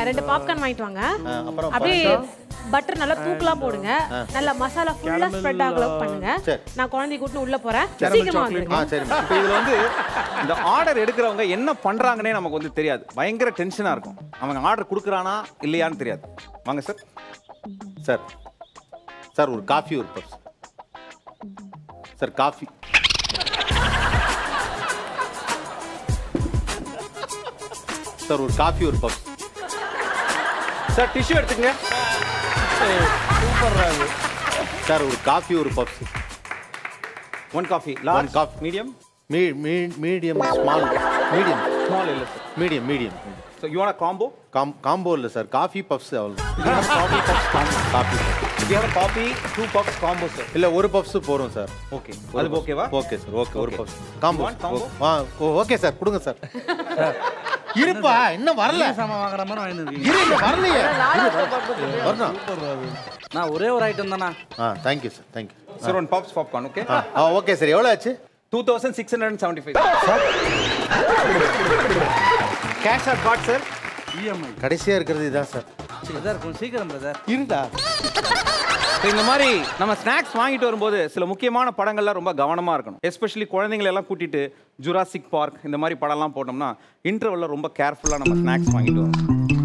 ரெண்டு பாப்கார்ன் வாங்கிட்டு வாங்க ஆ, அப்புறம் அப்படியே பட்டர் நல்லா தூக்கலாம் போடுங்க நல்லா மசாலா ஃபுல்லா ஸ்ப்ரெட் ஆகல பண்ணுங்க சரி. நான் குழந்தைய கூட்டின்னு உள்ள போறேன் சீக்கிரமா வந்துருங்க ஆ சரி இப்போ இதுல வந்து இந்த ஆர்டர் எடுக்கிறவங்க என்ன பண்றாங்கன்னே நமக்கு வந்து தெரியாது பயங்கர டென்ஷனா இருக்கும் அவங்க ஆர்டர் கொடுக்குறானா இல்லையான்னு தெரியாது வாங்க சார் சார் சார் ஒரு காஃபி ஒரு பப்ஸ் சார் காஃபி சார் ஒரு காஃபி ஒரு பப்ஸ் சார் டிஷ்யூ எடுத்துக்கங்க சார் ஒரு காஃபி ஒரு puffs one coffee large One coffee. Medium மீ மீடியம் ஸ்மால் மீடியம் ஸ்மால் இல்லை sir medium medium so you want combo காம் காம்போ இல்லை சார் காஃபி பப்ஸ் அவ்வளோ coffee puffs combo coffee you have coffee two puffs combo sir இல்லை ஒரு puffs போதும் sir okay அது ஓகேவா ஓகே சார் ஓகே ஒரு Okay. Puffs combo You want combo? ஆ ஓகே சார் கொடுங்க சார் இருப்பா இன்னும் வரல சாமான் வாங்குற மாதிரி வாங்கிட்டு இருக்கீங்க இரு இன்னும் வரலையே வரணும் நான் ஒரே ஒரு ஐட்டம் தானா ஆ thank you sir thank you sir one puffs popcorn okay ஆ ஆ ஓகே சார் எவ்வளோ ஆச்சு two thousand six hundred seventy five cash or card sir EMI கடைசியாக இருக்கிறது இதான் சார் பிரதர் கொஞ்சம் சீக்கிரம் பிரதர் இருந்தா இந்த மாதிரி நம்ம ஸ்நாக்ஸ் வாங்கிட்டு வரும்போது சில முக்கியமான படங்கள்லாம் ரொம்ப கவனமாக இருக்கணும் எஸ்பெஷலி குழந்தைங்களை எல்லாம் கூட்டிட்டு ஜுராசிக் பார்க் இந்த மாதிரி படம்லாம் போட்டோம்னா இன்டர்வல்ல ரொம்ப கேர்ஃபுல்லாக நம்ம ஸ்நாக்ஸ் வாங்கிட்டு வரோம்